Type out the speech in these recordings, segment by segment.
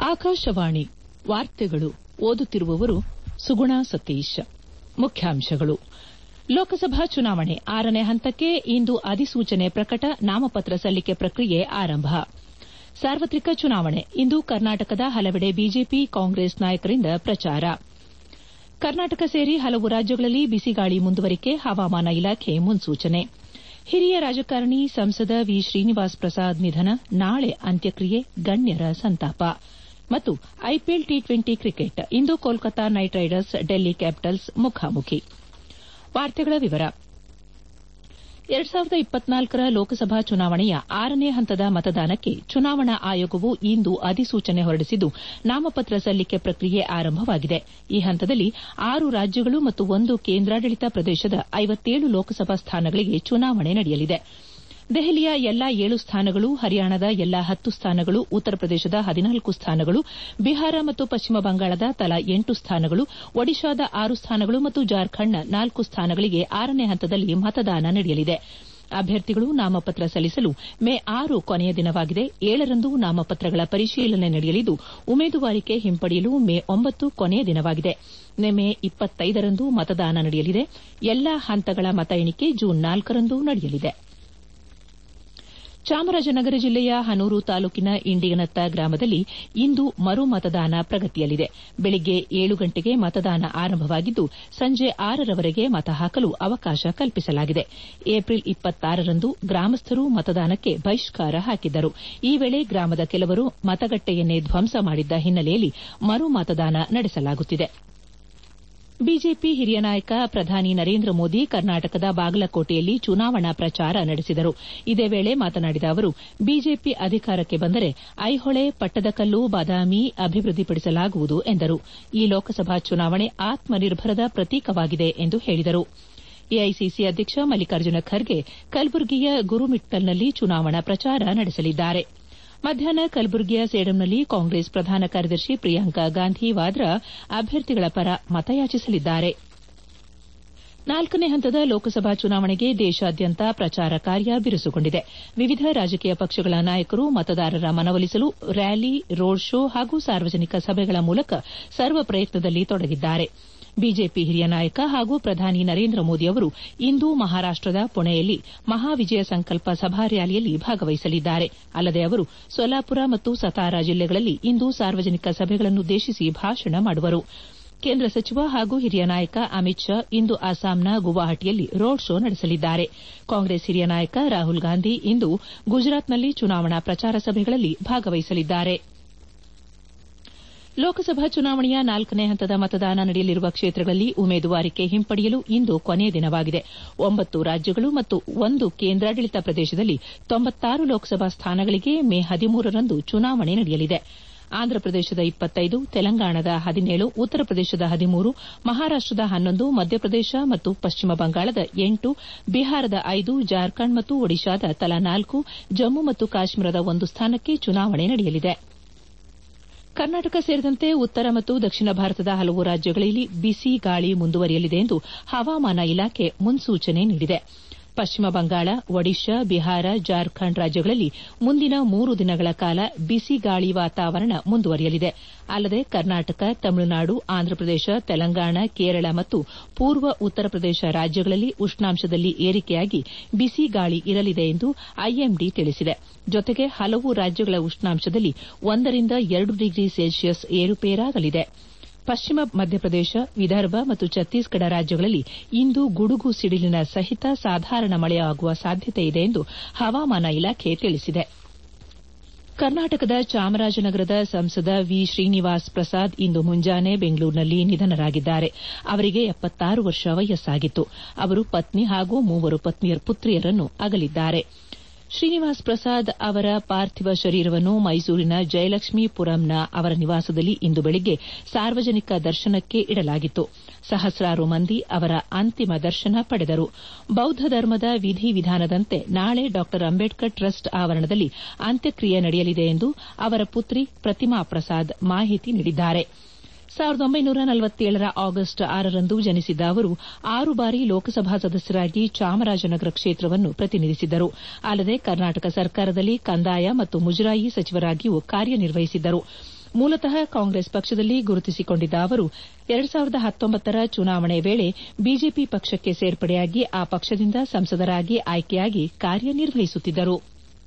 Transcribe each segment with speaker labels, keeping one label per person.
Speaker 1: ಆಕಾಶವಾಣಿ ವಾರ್ತೆಗಳು ಓದುತ್ತಿರುವವರು ಸುಗುಣಾ ಸತೀಶ್ ಮುಖ್ಯಾಂಶಗಳು ಲೋಕಸಭಾ ಚುನಾವಣೆ ಆರನೇ ಹಂತಕ್ಕೆ ಇಂದು ಅಧಿಸೂಚನೆ ಪ್ರಕಟ ನಾಮಪತ್ರ ಸಲ್ಲಿಕೆ ಪ್ರಕ್ರಿಯೆ ಆರಂಭ ಸಾರ್ವತ್ರಿಕ ಚುನಾವಣೆ ಇಂದು ಕರ್ನಾಟಕದ ಹಲವೆಡೆ ಬಿಜೆಪಿ ಕಾಂಗ್ರೆಸ್ ನಾಯಕರಿಂದ ಪ್ರಚಾರ ಕರ್ನಾಟಕ ಸೇರಿ ಹಲವು ರಾಜ್ಯಗಳಲ್ಲಿ ಬಿಸಿಗಾಳಿ ಮುಂದುವರಿಕೆ ಹವಾಮಾನ ಇಲಾಖೆ ಮುನ್ಸೂಚನೆ ಹಿರಿಯ ರಾಜಕಾರಣಿ ಸಂಸದ ವಿ ಶ್ರೀನಿವಾಸ್ ಪ್ರಸಾದ್ ನಿಧನ ನಾಳೆ ಅಂತ್ಯಕ್ರಿಯೆ ಗಣ್ಯರ ಸಂತಾಪ ಮತ್ತು ಐಪಿಎಲ್ ಟಿ ಟ್ವೆಂಟಿ ಕ್ರಿಕೆಟ್ ಇಂದು Kolkata Knight Riders Delhi Capitals ಮುಖಾಮುಖಿ ರ ಲೋಕಸಭಾ ಚುನಾವಣೆಯ ಆರನೇ ಹಂತದ ಮತದಾನಕ್ಕೆ ಚುನಾವಣಾ ಆಯೋಗವು ಇಂದು ಅಧಿಸೂಚನೆ ಹೊರಡಿಸಿದ್ದು ನಾಮಪತ್ರ ಸಲ್ಲಿಕೆ ಪ್ರಕ್ರಿಯೆ ಆರಂಭವಾಗಿದೆ ಈ ಹಂತದಲ್ಲಿ ಆರು ರಾಜ್ಯಗಳು ಮತ್ತು ಒಂದು ಕೇಂದ್ರಾಡಳಿತ ಪ್ರದೇಶದ ಐವತ್ತೇಳು ಲೋಕಸಭಾ ಸ್ಥಾನಗಳಿಗೆ ಚುನಾವಣೆ ನಡೆಯಲಿದೆ ದೆಹಲಿಯ ಎಲ್ಲಾ ಏಳು ಸ್ಥಾನಗಳು ಹರಿಯಾಣದ ಎಲ್ಲಾ ಹತ್ತು ಸ್ಥಾನಗಳು ಉತ್ತರ ಪ್ರದೇಶದ ಹದಿನಾಲ್ಕು ಸ್ಥಾನಗಳು ಬಿಹಾರ ಮತ್ತು ಪಶ್ಚಿಮ ಬಂಗಾಳದ ತಲಾ ಎಂಟು ಸ್ಥಾನಗಳು ಒಡಿಶಾದ ಆರು ಸ್ಥಾನಗಳು ಮತ್ತು ಜಾರ್ಖಂಡ್ನ ನಾಲ್ಕು ಸ್ಥಾನಗಳಿಗೆ ಆರನೇ ಹಂತದಲ್ಲಿ ಮತದಾನ ನಡೆಯಲಿದೆ ಅಭ್ಯರ್ಥಿಗಳು ನಾಮಪತ್ರ ಸಲ್ಲಿಸಲು ಮೇ ಆರು ಕೊನೆಯ ದಿನವಾಗಿದೆ ಏಳರಂದು ನಾಮಪತ್ರಗಳ ಪರಿಶೀಲನೆ ನಡೆಯಲಿದ್ದು ಉಮೇದುವಾರಿಕೆ ಹಿಂಪಡೆಯಲು ಮೇ ಒಂಬತ್ತು ಕೊನೆಯ ದಿನವಾಗಿದೆ ಮೇ ಇಪ್ಪತ್ತೈದರಂದು ಮತದಾನ ನಡೆಯಲಿದೆ ಎಲ್ಲಾ ಹಂತಗಳ ಮತ ಎಣಿಕೆ ಜೂನ್ ನಾಲ್ಕರಂದು ನಡೆಯಲಿದೆ ಚಾಮರಾಜನಗರ ಜಿಲ್ಲೆಯ ಹನೂರು ತಾಲೂಕಿನ ಇಂಡಿಗನತ್ತ ಗ್ರಾಮದಲ್ಲಿ ಇಂದು ಮರು ಮತದಾನ ಪ್ರಗತಿಯಲ್ಲಿದೆ ಬೆಳಗ್ಗೆ ಏಳು ಗಂಟೆಗೆ ಮತದಾನ ಆರಂಭವಾಗಿದ್ದು ಸಂಜೆ ಆರರವರೆಗೆ ಮತ ಹಾಕಲು ಅವಕಾಶ ಕಲ್ಪಿಸಲಾಗಿದೆ ಏಪ್ರಿಲ್ ಇಪ್ಪತ್ತಾರರಂದು ಗ್ರಾಮಸ್ಥರು ಮತದಾನಕ್ಕೆ ಬಹಿಷ್ಕಾರ ಹಾಕಿದ್ದರು ಈ ವೇಳೆ ಗ್ರಾಮದ ಕೆಲವರು ಮತಗಟ್ಟೆಯನ್ನೇ ಧ್ವಂಸ ಮಾಡಿದ್ದ ಹಿನ್ನೆಲೆಯಲ್ಲಿ ಮರು ಮತದಾನ ನಡೆಸಲಾಗುತ್ತಿದೆ ಬಿಜೆಪಿ ಹಿರಿಯ ನಾಯಕ ಪ್ರಧಾನಿ ನರೇಂದ್ರ ಮೋದಿ ಕರ್ನಾಟಕದ ಬಾಗಲಕೋಟೆಯಲ್ಲಿ ಚುನಾವಣಾ ಪ್ರಚಾರ ನಡೆಸಿದರು ಇದೇ ವೇಳೆ ಮಾತನಾಡಿದ ಅವರು ಬಿಜೆಪಿ ಅಧಿಕಾರಕ್ಕೆ ಬಂದರೆ ಐಹೊಳೆ ಪಟ್ಟದಕಲ್ಲು ಬಾದಾಮಿ ಅಭಿವೃದ್ದಿಪಡಿಸಲಾಗುವುದು ಎಂದರು ಈ ಲೋಕಸಭಾ ಚುನಾವಣೆ ಆತ್ಮನಿರ್ಭರದ ಪ್ರತೀಕವಾಗಿದೆ ಎಂದು ಹೇಳಿದರು ಎಐಸಿಸಿ ಅಧ್ಯಕ್ಷ ಮಲ್ಲಿಕಾರ್ಜುನ ಖರ್ಗೆ ಕಲಬುರಗಿಯ ಗುರುಮಿಟ್ಟಲ್ನಲ್ಲಿ ಚುನಾವಣಾ ಪ್ರಚಾರ ನಡೆಸಲಿದ್ದಾರೆ ಮಧ್ಯಾಹ್ನ ಕಲಬುರಗಿಯ ಸೇಡಂನಲ್ಲಿ ಕಾಂಗ್ರೆಸ್ ಪ್ರಧಾನ ಕಾರ್ಯದರ್ಶಿ ಪ್ರಿಯಾಂಕಾ ಗಾಂಧಿ ವಾದ್ರಾ ಅಭ್ಯರ್ಥಿಗಳ ಪರ ಮತಯಾಚಿಸಲಿದ್ದಾರೆ ನಾಲ್ಕನೇ ಹಂತದ ಲೋಕಸಭಾ ಚುನಾವಣೆಗೆ ದೇಶಾದ್ಯಂತ ಪ್ರಚಾರ ಕಾರ್ಯ ಬಿರುಸುಗೊಂಡಿದೆ ವಿವಿಧ ರಾಜಕೀಯ ಪಕ್ಷಗಳ ನಾಯಕರು ಮತದಾರರ ಮನವೊಲಿಸಲು ರ್ಯಾಲಿ ರೋಡ್ ಶೋ ಹಾಗೂ ಸಾರ್ವಜನಿಕ ಸಭೆಗಳ ಮೂಲಕ ಸರ್ವ ಪ್ರಯತ್ನದಲ್ಲಿ ತೊಡಗಿದ್ದಾರೆ ಬಿಜೆಪಿ ಹಿರಿಯ ನಾಯಕ ಹಾಗೂ ಪ್ರಧಾನಿ ನರೇಂದ್ರ ಮೋದಿ ಅವರು ಇಂದು ಮಹಾರಾಷ್ಟದ ಪುಣೆಯಲ್ಲಿ ಮಹಾವಿಜಯ ಸಂಕಲ್ಪ ಸಭಾ ರ್ಯಾಲಿಯಲ್ಲಿ ಭಾಗವಹಿಸಲಿದ್ದಾರೆ ಅಲ್ಲದೆ ಅವರು ಸೊಲಾಪುರ ಮತ್ತು ಸತಾರಾ ಜಿಲ್ಲೆಗಳಲ್ಲಿ ಇಂದು ಸಾರ್ವಜನಿಕ ಸಭೆಗಳನ್ನುದ್ದೇಶಿಸಿ ಭಾಷಣ ಮಾಡುವರು ಕೇಂದ್ರ ಸಚಿವ ಹಾಗೂ ಹಿರಿಯ ನಾಯಕ ಅಮಿತ್ ಶಾ ಇಂದು ಅಸ್ಸಾಂನ ಗುವಾಹಟಿಯಲ್ಲಿ ರೋಡ್ ಶೋ ನಡೆಸಲಿದ್ದಾರೆ ಕಾಂಗ್ರೆಸ್ ಹಿರಿಯ ನಾಯಕ ರಾಹುಲ್ ಗಾಂಧಿ ಇಂದು ಗುಜರಾತ್ನಲ್ಲಿ ಚುನಾವಣಾ ಪ್ರಚಾರ ಸಭೆಗಳಲ್ಲಿ ಭಾಗವಹಿಸಲಿದ್ದಾರೆ ಲೋಕಸಭಾ ಚುನಾವಣೆಯ ನಾಲ್ಕನೇ ಹಂತದ ಮತದಾನ ನಡೆಯಲಿರುವ ಕ್ಷೇತ್ರಗಳಲ್ಲಿ ಉಮೇದುವಾರಿಕೆ ಹಿಂಪಡೆಯಲು ಇಂದು ಕೊನೆಯ ದಿನವಾಗಿದೆ ಒಂಬತ್ತು ರಾಜ್ಯಗಳು ಮತ್ತು ಒಂದು ಕೇಂದ್ರಾಡಳಿತ ಪ್ರದೇಶದಲ್ಲಿ ತೊಂಬತ್ತಾರು ಲೋಕಸಭಾ ಸ್ಥಾನಗಳಿಗೆ ಮೇ ಹದಿಮೂರರಂದು ಚುನಾವಣೆ ನಡೆಯಲಿದೆ ಆಂಧ್ರಪ್ರದೇಶದ ಇಪ್ಪತ್ತೈದು ತೆಲಂಗಾಣದ ಹದಿನೇಳು ಉತ್ತರ ಪ್ರದೇಶದ ಹದಿಮೂರು ಮಹಾರಾಷ್ಟದ ಹನ್ನೊಂದು ಮಧ್ಯಪ್ರದೇಶ ಮತ್ತು ಪಶ್ಚಿಮ ಬಂಗಾಳದ ಎಂಟು ಬಿಹಾರದ ಐದು ಜಾರ್ಖಂಡ್ ಮತ್ತು ಒಡಿಶಾದ ತಲಾ ನಾಲ್ಕು ಜಮ್ಮು ಮತ್ತು ಕಾಶ್ಮೀರದ ಒಂದು ಸ್ಥಾನಕ್ಕೆ ಚುನಾವಣೆ ನಡೆಯಲಿದೆ ಕರ್ನಾಟಕ ಸೇರಿದಂತೆ ಉತ್ತರ ಮತ್ತು ದಕ್ಷಿಣ ಭಾರತದ ಹಲವು ರಾಜ್ಯಗಳಲ್ಲಿ ಬಿಸಿ ಗಾಳಿ ಮುಂದುವರಿಯಲಿದೆ ಎಂದು ಹವಾಮಾನ ಇಲಾಖೆ ಮುನ್ಸೂಚನೆ ನೀಡಿದೆ ಪಶ್ಚಿಮ ಬಂಗಾಳ ಒಡಿಶಾ ಬಿಹಾರ ಜಾರ್ಖಂಡ್ ರಾಜ್ಯಗಳಲ್ಲಿ ಮುಂದಿನ ಮೂರು ದಿನಗಳ ಕಾಲ ಬಿಸಿ ಗಾಳಿ ವಾತಾವರಣ ಮುಂದುವರಿಯಲಿದೆ ಅಲ್ಲದೆ ಕರ್ನಾಟಕ ತಮಿಳುನಾಡು ಆಂಧ್ರಪ್ರದೇಶ ತೆಲಂಗಾಣ ಕೇರಳ ಮತ್ತು ಪೂರ್ವ ಉತ್ತರ ಪ್ರದೇಶ ರಾಜ್ಯಗಳಲ್ಲಿ ಉಷ್ಣಾಂಶದಲ್ಲಿ ಏರಿಕೆಯಾಗಿ ಬಿಸಿ ಗಾಳಿ ಇರಲಿದೆ ಎಂದು ಐಎಂಡಿ ತಿಳಿಸಿದೆ ಜೊತೆಗೆ ಹಲವು ರಾಜ್ಯಗಳ ಉಷ್ಣಾಂಶದಲ್ಲಿ ಒಂದರಿಂದ ಎರಡು ಡಿಗ್ರಿ ಸೆಲ್ಸಿಯಸ್ ಏರುಪೇರಾಗಲಿದೆ ಪಶ್ಚಿಮ ಮಧ್ಯಪ್ರದೇಶ ವಿದರ್ಭ ಮತ್ತು ಛತ್ತೀಸ್ಗಢ ರಾಜ್ಯಗಳಲ್ಲಿ ಇಂದು ಗುಡುಗು ಸಿಡಿಲಿನ ಸಹಿತ ಸಾಧಾರಣ ಮಳೆಯಾಗುವ ಸಾಧ್ಯತೆಯಿದೆ ಎಂದು ಹವಾಮಾನ ಇಲಾಖೆ ತಿಳಿಸಿದೆ ಕರ್ನಾಟಕದ ಚಾಮರಾಜನಗರದ ಸಂಸದ ವಿ ಶ್ರೀನಿವಾಸ್ ಪ್ರಸಾದ್ ಇಂದು ಮುಂಜಾನೆ ಬೆಂಗಳೂರಿನಲ್ಲಿ ನಿಧನರಾಗಿದ್ದಾರೆ ಅವರಿಗೆ ಎಪ್ಪತ್ತಾರು ವರ್ಷ ವಯಸ್ಸಾಗಿತ್ತು ಅವರು ಪತ್ನಿ ಹಾಗೂ ಮೂವರು ಪುತ್ರಿಯರನ್ನು ಅಗಲಿದ್ದಾರೆ ಶ್ರೀನಿವಾಸ್ ಪ್ರಸಾದ್ ಅವರ ಪಾರ್ಥಿವ ಶರೀರವನ್ನು ಮೈಸೂರಿನ ಜಯಲಕ್ಷ್ಮೀಪುರಂನ ಅವರ ನಿವಾಸದಲ್ಲಿ ಇಂದು ಬೆಳಗ್ಗೆ ಸಾರ್ವಜನಿಕ ದರ್ಶನಕ್ಕೆ ಇಡಲಾಗಿತ್ತು ಸಹಸ್ರಾರು ಮಂದಿ ಅವರ ಅಂತಿಮ ದರ್ಶನ ಪಡೆದರು ಬೌದ್ದ ಧರ್ಮದ ವಿಧಿ ವಿಧಾನದಂತೆ ನಾಳೆ ಡಾ ಅಂಬೇಡ್ಕರ್ ಟ್ರಸ್ಟ್ ಆವರಣದಲ್ಲಿ ಅಂತ್ಯಕ್ರಿಯೆ ನಡೆಯಲಿದೆ ಎಂದು ಅವರ ಪುತ್ರಿ ಪ್ರತಿಮಾ ಪ್ರಸಾದ್ ಮಾಹಿತಿ ನೀಡಿದ್ದಾರೆ ಸಾವಿರದ ಒಂಬೈನೂರ ನಲವತ್ತೇಳರ ಆಗಸ್ಟ್ ಆರರಂದು ಜನಿಸಿದ್ದ ಅವರು ಆರು ಬಾರಿ ಲೋಕಸಭಾ ಸದಸ್ಯರಾಗಿ ಚಾಮರಾಜನಗರ ಕ್ಷೇತ್ರವನ್ನು ಪ್ರತಿನಿಧಿಸಿದ್ದರು ಅಲ್ಲದೆ ಕರ್ನಾಟಕ ಸರ್ಕಾರದಲ್ಲಿ ಕಂದಾಯ ಮತ್ತು ಮುಜರಾಯಿ ಸಚಿವರಾಗಿಯೂ ಕಾರ್ಯನಿರ್ವಹಿಸಿದ್ದರು ಮೂಲತಃ ಕಾಂಗ್ರೆಸ್ ಪಕ್ಷದಲ್ಲಿ ಗುರುತಿಸಿಕೊಂಡಿದ್ದ ಅವರು ಎರಡು ಸಾವಿರದ ಹತ್ತೊಂಬತ್ತರ ಚುನಾವಣೆ ವೇಳೆ ಬಿಜೆಪಿ ಪಕ್ಷಕ್ಕೆ ಸೇರ್ಪಡೆಯಾಗಿ ಆ ಪಕ್ಷದಿಂದ ಸಂಸದರಾಗಿ ಆಯ್ಕೆಯಾಗಿ ಕಾರ್ಯನಿರ್ವಹಿಸುತ್ತಿದ್ದರು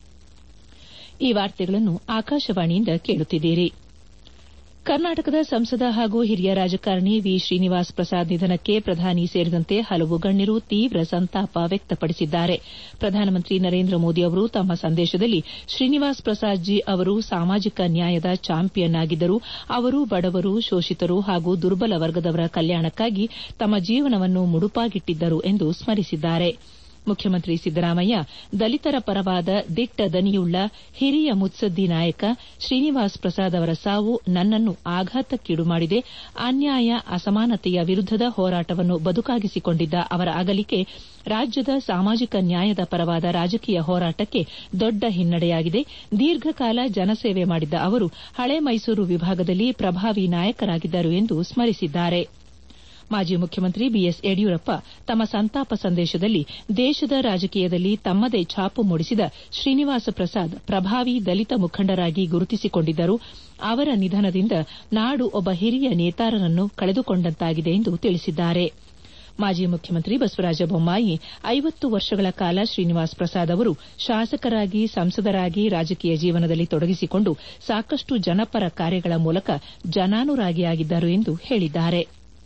Speaker 1: ಈ ವಾರ್ತೆಗಳನ್ನು ಆಕಾಶವಾಣಿಯಿಂದ ಕೇಳುತ್ತಿದ್ದೀರಿ ಕರ್ನಾಟಕದ ಸಂಸದ ಹಾಗೂ ಹಿರಿಯ ರಾಜಕಾರಣಿ ವಿ ಶ್ರೀನಿವಾಸ್ ಪ್ರಸಾದ್ ನಿಧನಕ್ಕೆ ಪ್ರಧಾನಿ ಸೇರಿದಂತೆ ಹಲವು ಗಣ್ಯರು ತೀವ್ರ ಸಂತಾಪ ವ್ಯಕ್ತಪಡಿಸಿದ್ದಾರೆ ಪ್ರಧಾನಮಂತ್ರಿ ನರೇಂದ್ರ ಮೋದಿ ಅವರು ತಮ್ಮ ಸಂದೇಶದಲ್ಲಿ ಶ್ರೀನಿವಾಸ್ ಪ್ರಸಾದ್ ಜಿ ಅವರು ಸಾಮಾಜಿಕ ನ್ಯಾಯದ ಚಾಂಪಿಯನ್ ಆಗಿದ್ದರು ಅವರು ಬಡವರು ಶೋಷಿತರು ಹಾಗೂ ದುರ್ಬಲ ವರ್ಗದವರ ಕಲ್ಯಾಣಕ್ಕಾಗಿ ತಮ್ಮ ಜೀವನವನ್ನು ಮುಡುಪಾಗಿಟ್ಟಿದ್ದರು ಎಂದು ಸ್ಮರಿಸಿದ್ದಾರೆ ಮುಖ್ಯಮಂತ್ರಿ ಸಿದ್ದರಾಮಯ್ಯ ದಲಿತರ ಪರವಾದ ದಿಟ್ಟ ದನಿಯುಳ್ಳ ಹಿರಿಯ ಮುತ್ಸದ್ದಿ ನಾಯಕ ಶ್ರೀನಿವಾಸ್ ಪ್ರಸಾದ್ ಅವರ ಸಾವು ನನ್ನನ್ನು ಆಘಾತಕ್ಕೀಡು ಮಾಡಿದೆ ಅನ್ಯಾಯ ಅಸಮಾನತೆಯ ವಿರುದ್ದದ ಹೋರಾಟವನ್ನು ಬದುಕಾಗಿಸಿಕೊಂಡಿದ್ದ ಅವರ ಅಗಲಿಕೆ ರಾಜ್ಯದ ಸಾಮಾಜಿಕ ನ್ಯಾಯದ ಪರವಾದ ರಾಜಕೀಯ ಹೋರಾಟಕ್ಕೆ ದೊಡ್ಡ ಹಿನ್ನಡೆಯಾಗಿದೆ ದೀರ್ಘಕಾಲ ಜನಸೇವೆ ಮಾಡಿದ್ದ ಅವರು ಹಳೆ ಮೈಸೂರು ವಿಭಾಗದಲ್ಲಿ ಪ್ರಭಾವಿ ನಾಯಕರಾಗಿದ್ದರು ಎಂದು ಸ್ಮರಿಸಿದ್ದಾರೆ ಮಾಜಿ ಮುಖ್ಯಮಂತ್ರಿ ಬಿಎಸ್ ಯಡಿಯೂರಪ್ಪ ತಮ್ಮ ಸಂತಾಪ ಸಂದೇಶದಲ್ಲಿ ದೇಶದ ರಾಜಕೀಯದಲ್ಲಿ ತಮ್ಮದೇ ಛಾಪು ಮೂಡಿಸಿದ ಶ್ರೀನಿವಾಸ ಪ್ರಸಾದ್ ಪ್ರಭಾವಿ ದಲಿತ ಮುಖಂಡರಾಗಿ ಗುರುತಿಸಿಕೊಂಡಿದ್ದರು ಅವರ ನಿಧನದಿಂದ ನಾಡು ಒಬ್ಬ ಹಿರಿಯ ನೇತಾರನನ್ನು ಕಳೆದುಕೊಂಡಂತಾಗಿದೆ ಎಂದು ತಿಳಿಸಿದ್ದಾರೆ ಮಾಜಿ ಮುಖ್ಯಮಂತ್ರಿ ಬಸವರಾಜ ಬೊಮ್ಮಾಯಿ ಐವತ್ತು ವರ್ಷಗಳ ಕಾಲ ಶ್ರೀನಿವಾಸ್ ಪ್ರಸಾದ್ ಅವರು ಶಾಸಕರಾಗಿ ಸಂಸದರಾಗಿ ರಾಜಕೀಯ ಜೀವನದಲ್ಲಿ ತೊಡಗಿಸಿಕೊಂಡು ಸಾಕಷ್ಟು ಜನಪರ ಕಾರ್ಯಗಳ ಮೂಲಕ ಜನಾನುರಾಗಿಯಾಗಿದ್ದರು ಎಂದು ಹೇಳಿದ್ದಾರೆ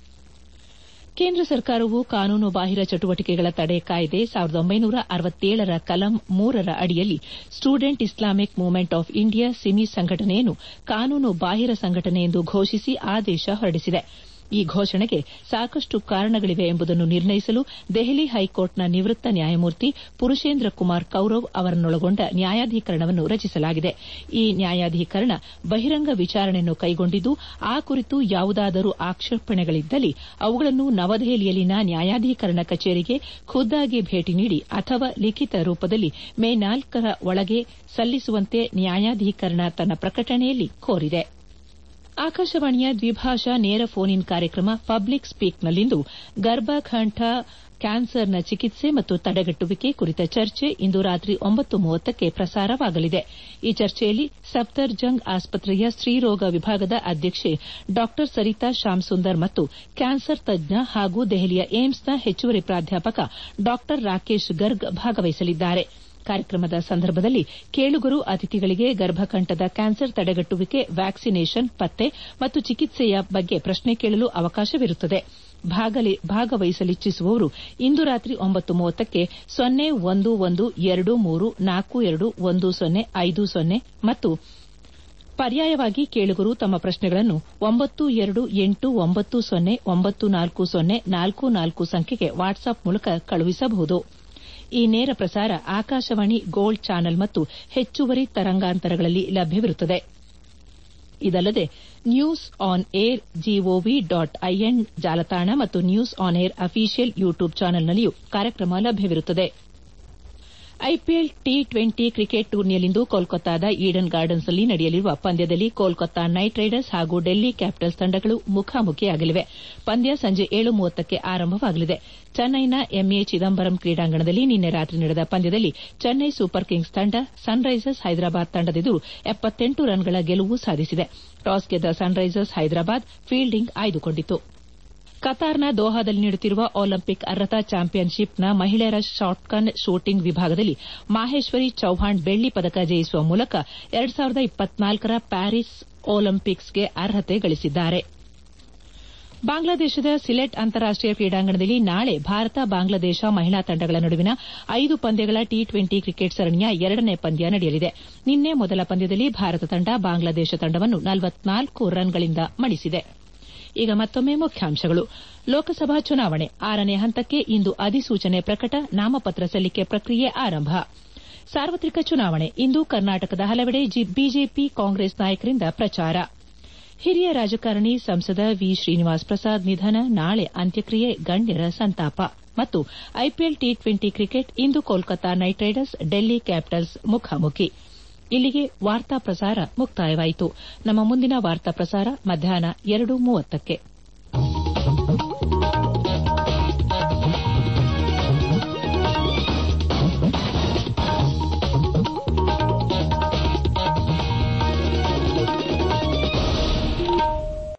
Speaker 1: ಕೇಂದ್ರ ಸರ್ಕಾರವು ಕಾನೂನು ಬಾಹಿರ ಚಟುವಟಿಕೆಗಳ ತಡೆ ಕಾಯ್ದೆ ಸಾವಿರದ ಒಂಬೈನೂರ ಅರವತ್ತೇಳರ ಕಲಂ ಮೂರರ ಅಡಿಯಲ್ಲಿ Student Islamic Movement of India SIMI ಸಂಘಟನೆಯನ್ನು ಕಾನೂನು ಬಾಹಿರ ಸಂಘಟನೆ ಎಂದು ಘೋಷಿಸಿ ಆದೇಶ ಹೊರಡಿಸಿದೆ ಈ ಘೋಷಣೆಗೆ ಸಾಕಷ್ಟು ಕಾರಣಗಳಿವೆ ಎಂಬುದನ್ನು ನಿರ್ಣಯಿಸಲು ದೆಹಲಿ ಹೈಕೋರ್ಟ್ನ ನಿವೃತ್ತ ನ್ಯಾಯಮೂರ್ತಿ ಪುರುಷೇಂದ್ರ ಕುಮಾರ್ ಕೌರವ್ ಅವರನ್ನೊಳಗೊಂಡ ನ್ಯಾಯಾಧೀಕರಣವನ್ನು ರಚಿಸಲಾಗಿದೆ ಈ ನ್ಯಾಯಾಧೀಕರಣ ಬಹಿರಂಗ ವಿಚಾರಣೆಯನ್ನು ಕೈಗೊಂಡಿದ್ದು ಆ ಕುರಿತು ಯಾವುದಾದರೂ ಆಕ್ಷೇಪಣೆಗಳಿದ್ದಲ್ಲಿ ಅವುಗಳನ್ನು ನವದೆಹಲಿಯಲ್ಲಿನ ನ್ಯಾಯಾಧೀಕರಣ ಕಚೇರಿಗೆ ಖುದ್ದಾಗಿ ಭೇಟಿ ನೀಡಿ ಅಥವಾ ಲಿಖಿತ ರೂಪದಲ್ಲಿ ಮೇ ನಾಲ್ಕರ ಒಳಗೆ ಸಲ್ಲಿಸುವಂತೆ ನ್ಯಾಯಾಧೀಕರಣ ತನ್ನ ಪ್ರಕಟಣೆಯಲ್ಲಿ ಕೋರಿದೆ ಆಕಾಶವಾಣಿಯ ದ್ವಿಭಾಷಾ ನೇರ ಫೋನ್ ಇನ್ ಕಾರ್ಯಕ್ರಮ ಪಬ್ಲಿಕ್ ಸ್ಪೀಕ್ನಲ್ಲಿಂದು ಗರ್ಭಕಂಠ ಕ್ಯಾನ್ಸರ್ನ ಚಿಕಿತ್ಸೆ ಮತ್ತು ತಡೆಗಟ್ಟುವಿಕೆ ಕುರಿತ ಚರ್ಚೆ ಇಂದು ರಾತ್ರಿ ಒಂಬತ್ತು ಮೂವತ್ತಕ್ಕೆ ಪ್ರಸಾರವಾಗಲಿದೆ ಈ ಚರ್ಚೆಯಲ್ಲಿ ಸಫ್ದರ್ಜಂಗ್ ಆಸ್ಪತ್ರೆಯ ಸ್ತ್ರೀರೋಗ ವಿಭಾಗದ ಅಧ್ಯಕ್ಷೆ ಡಾ ಸರಿತಾ ಶ್ಯಾಮ್ಸುಂದರ್ ಮತ್ತು ಕ್ಯಾನ್ಸರ್ ತಜ್ಞ ಹಾಗೂ ದೆಹಲಿಯ ಏಮ್ಸ್ನ ಹೆಚ್ಚುವರಿ ಪ್ರಾಧ್ಯಾಪಕ ಡಾ ರಾಕೇಶ್ ಗರ್ಗ್ ಭಾಗವಹಿಸಲಿದ್ದಾರೆ ಕಾರ್ಯಕ್ರಮದ ಸಂದರ್ಭದಲ್ಲಿ ಕೇಳುಗರು ಅತಿಥಿಗಳಿಗೆ ಗರ್ಭಕಂಠದ ಕ್ಯಾನ್ಸರ್ ತಡೆಗಟ್ಟುವಿಕೆ ವ್ಯಾಕ್ಸಿನೇಷನ್ ಪತ್ತೆ ಮತ್ತು ಚಿಕಿತ್ಸೆಯ ಬಗ್ಗೆ ಪ್ರಶ್ನೆ ಕೇಳಲು ಅವಕಾಶವಿರುತ್ತದೆ ಭಾಗವಹಿಸಲಿಚ್ಛಿಸುವವರು ಇಂದು ರಾತ್ರಿ ಒಂಬತ್ತು ಮೂವತ್ತಕ್ಕೆ ಸೊನ್ನೆ ಒಂದು ಒಂದು ಎರಡು ಮೂರು ನಾಲ್ಕು ಎರಡು ಒಂದು ಸೊನ್ನೆ ಐದು ಸೊನ್ನೆ ಮತ್ತು ಪರ್ಯಾಯವಾಗಿ ಕೇಳುಗರು ತಮ್ಮ ಪ್ರಶ್ನೆಗಳನ್ನು ಒಂಬತ್ತು ಎರಡು ಎಂಟು ಒಂಬತ್ತು ಸೊನ್ನೆ ಒಂಬತ್ತು ನಾಲ್ಕು ಸೊನ್ನೆ ನಾಲ್ಕು ನಾಲ್ಕು ಸಂಖ್ಯೆಗೆ ವಾಟ್ಸ್ಆಪ್ ಮೂಲಕ ಕಳುಹಿಸಬಹುದು ಈ ನೇರ ಪ್ರಸಾರ ಆಕಾಶವಾಣಿ ಗೋಲ್ಡ್ ಚಾನೆಲ್ ಮತ್ತು ಹೆಚ್ಚುವರಿ ತರಂಗಾಂತರಗಳಲ್ಲಿ ಲಭ್ಯವಿರುತ್ತದೆ ಇದಲ್ಲದೆ news on air G O V dot I N ಜಾಲತಾಣ ಮತ್ತು news on air official YouTube ಚಾನೆಲ್ನಲ್ಲಿಯೂ ಕಾರ್ಯಕ್ರಮ ಲಭ್ಯವಿರುತ್ತದೆ ಐಪಿಎಲ್ ಟಿ ಟ್ವೆಂಟಿ ಕ್ರಿಕೆಟ್ ಟೂರ್ನಿಯಲ್ಲಿಂದು ಕೋಲ್ಕತ್ತಾದ ಈಡನ್ ಗಾರ್ಡನ್ಸ್ನಲ್ಲಿ ನಡೆಯಲಿರುವ ಪಂದ್ಯದಲ್ಲಿ ಕೋಲ್ಕತ್ತಾ ನೈಟ್ ರೈಡರ್ಸ್ ಹಾಗೂ ಡೆಲ್ಲಿ ಕ್ಯಾಪಿಟಲ್ಸ್ ತಂಡಗಳು ಮುಖಾಮುಖಿಯಾಗಲಿವೆ ಪಂದ್ಯ ಸಂಜೆ ಏಳು ಮೂವತ್ತಕ್ಕೆ ಆರಂಭವಾಗಲಿದೆ ಚೆನ್ನೈನ ಎಂಎ ಚಿದಂಬರಂ ಕ್ರೀಡಾಂಗಣದಲ್ಲಿ ನಿನ್ನೆ ರಾತ್ರಿ ನಡೆದ ಪಂದ್ಯದಲ್ಲಿ ಚೆನ್ನೈ ಸೂಪರ್ ಕಿಂಗ್ಸ್ ತಂಡ ಸನ್ರೈಸರ್ಸ್ ಹೈದರಾಬಾದ್ ತಂಡದೆದುರು ಎಪ್ಪತ್ತೆಂಟು ರನ್ಗಳ ಗೆಲುವು ಸಾಧಿಸಿದೆ ಟಾಸ್ ಗೆದ್ದ ಸನ್ರೈಸರ್ಸ್ ಹೈದರಾಬಾದ್ ಫೀಲ್ಡಿಂಗ್ ಆಯ್ದುಕೊಂಡಿತು ಕತಾರ್ನ ದೋಹಾದಲ್ಲಿ ನಡೆಯುತ್ತಿರುವ ಒಲಿಂಪಿಕ್ ಅರ್ಹತಾ ಚಾಂಪಿಯನ್ಶಿಪ್ನ ಮಹಿಳೆಯರ ಶಾಟ್ಗನ್ ಶೂಟಿಂಗ್ ವಿಭಾಗದಲ್ಲಿ ಮಾಹೇಶ್ವರಿ ಚೌಹಾಣ್ ಬೆಳ್ಳಿ ಪದಕ ಜಯಿಸುವ ಮೂಲಕ ಎರಡು ಸಾವಿರದ ಇಪ್ಪತ್ನಾಲ್ಕರ ಪ್ಯಾರಿಸ್ ಒಲಿಂಪಿಕ್ಸ್ಗೆ ಅರ್ಹತೆ ಗಳಿಸಿದ್ದಾರೆ ಬಾಂಗ್ಲಾದೇಶದ ಸಿಲೆಟ್ ಅಂತಾರಾಷ್ಟೀಯ ಕ್ರೀಡಾಂಗಣದಲ್ಲಿ ನಾಳೆ ಭಾರತ ಬಾಂಗ್ಲಾದೇಶ ಮಹಿಳಾ ತಂಡಗಳ ನಡುವಿನ ಐದು ಪಂದ್ಯಗಳ ಟಿ ಟ್ವೆಂಟಿ ಕ್ರಿಕೆಟ್ ಸರಣಿಯ ಎರಡನೇ ಪಂದ್ಯ ನಡೆಯಲಿದೆ ನಿನ್ನೆ ಮೊದಲ ಪಂದ್ಯದಲ್ಲಿ ಭಾರತ ತಂಡ ಬಾಂಗ್ಲಾದೇಶ ತಂಡವನ್ನು ನಲವತ್ನಾಲ್ಕು ರನ್ಗಳಿಂದ ಮಣಿಸಿದೆ ಈಗ ಮತ್ತೊಮ್ಮೆ ಮುಖ್ಯಾಂಶಗಳು ಲೋಕಸಭಾ ಚುನಾವಣೆ ಆರನೇ ಹಂತಕ್ಕೆ ಇಂದು ಅಧಿಸೂಚನೆ ಪ್ರಕಟ ನಾಮಪತ್ರ ಸಲ್ಲಿಕೆ ಪ್ರಕ್ರಿಯೆ ಆರಂಭ ಸಾರ್ವತ್ರಿಕ ಚುನಾವಣೆ ಇಂದು ಕರ್ನಾಟಕದ ಹಲವೆಡೆ ಬಿಜೆಪಿ ಕಾಂಗ್ರೆಸ್ ನಾಯಕರಿಂದ ಪ್ರಚಾರ ಹಿರಿಯ ರಾಜಕಾರಣಿ ಸಂಸದ ವಿ ಶ್ರೀನಿವಾಸ್ ಪ್ರಸಾದ್ ನಿಧನ ನಾಳೆ ಅಂತ್ಯಕ್ರಿಯೆ ಗಣ್ಯರ ಸಂತಾಪ ಮತ್ತು ಐಪಿಎಲ್ ಟಿ ಟ್ವೆಂಟಿ ಕ್ರಿಕೆಟ್ ಇಂದು Kolkata Knight Riders Delhi Capitals ಮುಖಾಮುಖಿ ಇಲ್ಲಿಗೆ ವಾರ್ತಾ ಪ್ರಸಾರ ಮುಕ್ತಾಯವಾಯಿತು ನಮ್ಮ ಮುಂದಿನ ವಾರ್ತಾ ಪ್ರಸಾರ ಮಧ್ಯಾಹ್ನ ಎರಡು ಮೂವತ್ತಕ್ಕೆ